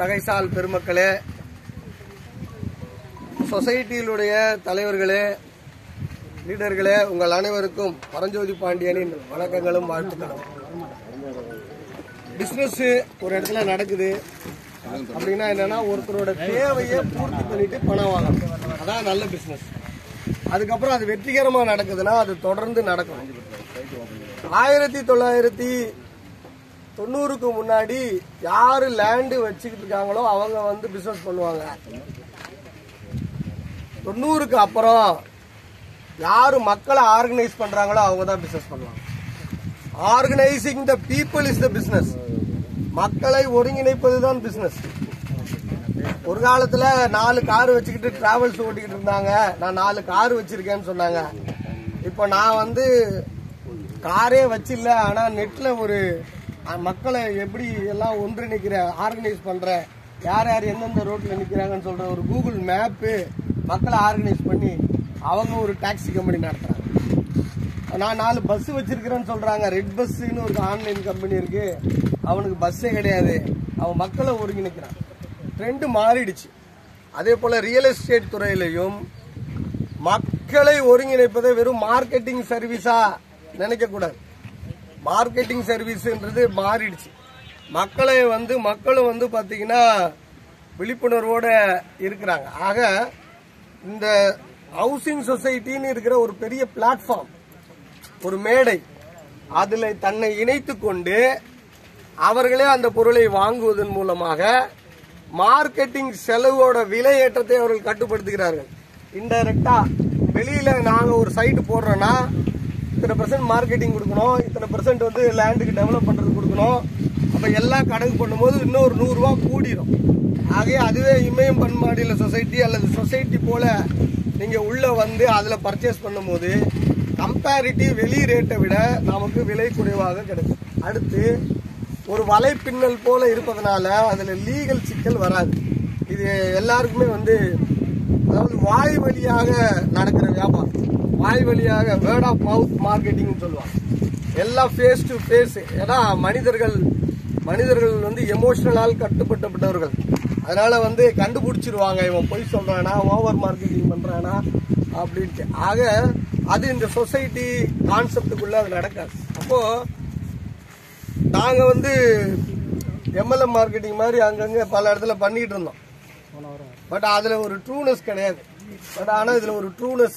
தகைசால் பெருமக்களே சொசைட்டியிலுடைய தலைவர்களே லீடர்களே உங்கள் அனைவருக்கும் பரஞ்சோதி பாண்டியனின் வணக்கங்களும் வாழ்த்துக்களும் பிசினஸ் ஒரு இடத்துல நடக்குது அப்படின்னா என்னன்னா ஒருத்தரோட தேவையை பூர்த்தி பண்ணிட்டு பணம் வாங்கணும் அதான் நல்ல பிசினஸ் அதுக்கப்புறம் அது வெற்றிகரமா நடக்குதுன்னா அது தொடர்ந்து நடக்கும் ஆயிரத்தி தொள்ளாயிரத்தி தொண்ணூறுக்கு முன்னாடி யாரு லேண்டு வச்சுக்கிட்டு இருக்காங்களோ அவங்க வந்து பிசினஸ் பண்ணுவாங்க தொண்ணூறுக்கு அப்புறம் யாரு மக்களை ஆர்கனைஸ் பண்றாங்களோ அவங்க தான் பிசினஸ் பண்ணுவாங்க organising the people is the business மக்களை ஒருங்கிணைப்பது தான் பிசினஸ் ஒரு காலத்துல நாலு கார் வச்சுக்கிட்டு டிராவல்ஸ் ஓட்டிக்கிட்டு இருந்தாங்க நான் நாலு கார் வச்சிருக்கேன்னு சொன்னாங்க இப்போ நான் வந்து காரே வச்சில்ல ஆனா நெட்ல ஒரு அஹ், மக்களை எப்படி எல்லாம் ஒன்றிணைக்கிற ஆர்கனைஸ் பண்ற யார் யார் எந்தெந்த ரோட்ல நிக்கிறாங்கன்னு சொல்ற ஒரு கூகுள் மேப்பு மக்களை ஆர்கனைஸ் பண்ணி அவங்க ஒரு டாக்ஸி கம்பெனி நடத்துறாங்க நான் நாலு பஸ் வச்சிருக்கிறேன்னு சொல்றாங்க ரெட் பஸ்ன்னு ஒரு ஆன்லைன் கம்பெனி இருக்கு அவனுக்கு பஸ்ஸே கிடையாது அவன் மக்களை ஒருங்கிணைக்கிறான் ட்ரெண்ட் மாறிடுச்சு அதே போல ரியல் எஸ்டேட் துறையிலையும் மக்களை ஒருங்கிணைப்பதை வெறும் மார்க்கெட்டிங் சர்வீஸா நினைக்க கூடாது மார்க்கெட்டிங் சர்வீஸ்ன்றது மாறிடுச்சு மக்களை வந்து மக்களும் வந்து பாத்தீங்கன்னா விழிப்புணர்வோட இருக்கிறாங்க ஆக இந்த ஹவுசிங் சொசைட்டின்னு இருக்கிற ஒரு பெரிய பிளாட்ஃபார்ம் ஒரு மேடை அதில் தன்னை இணைத்து கொண்டு அவர்களே அந்த பொருளை வாங்குவதன் மூலமாக மார்க்கெட்டிங் செலவோட விலை ஏற்றத்தை அவர்கள் கட்டுப்படுத்துகிறார்கள் இன்டைரக்டா வெளியில நாங்க ஒரு சைட் போடுறோம்னா இத்தனை பர்சன்ட் மார்க்கெட்டிங் கொடுக்கணும் இத்தனை பர்சன்ட் வந்து லேண்டுக்கு டெவலப் பண்றது கொடுக்கணும் அப்ப எல்லாம் கணக்கு பண்ணும்போது இன்னும் ஒரு நூறு ரூபா கூடிரும் ஆகவே அதுவே இமயம் பன்மாடியில் சொசைட்டி அல்லது சொசைட்டி போல நீங்க உள்ள வந்து அதுல பர்ச்சேஸ் பண்ணும்போது கம்பேரிட்டிவ் வெளி ரேட்டை விட நமக்கு விலை குறைவாக கிடைக்கும் அடுத்து ஒரு வலைப்பின்னல் போல இருப்பதனால அதுல லீகல் சிக்கல் வராது இது எல்லாருக்குமே வந்து அதாவது வாய் வழியாக நடக்கிற வியாபாரம் வாய் வழியாக வேர்ட் ஆஃப் மவுத் மார்க்கெட்டிங் சொல்லுவாங்க எல்லாம் ஃபேஸ் டு ஃபேஸ் ஏன்னா மனிதர்கள் மனிதர்கள் வந்து எமோஷனலால் கட்டுப்பட்டப்பட்டவர்கள் அதனால வந்து கண்டுபிடிச்சிருவாங்க இவன் பொய் சொல்றானா ஓவர் மார்க்கெட்டிங் பண்றானா அப்படின்ட்டு ஆக அது இந்த சொசைட்டி கான்செப்டுக்குள்ள அது நடக்காது அப்போ நாங்க வந்து எம்எல்எம் மார்க்கெட்டிங் மாதிரி அங்கங்க பல இடத்துல பண்ணிட்டு இருந்தோம் பட் அதுல ஒரு ட்ரூனஸ் கிடையாது பட் ஆனா இதுல ஒரு ட்ரூனஸ்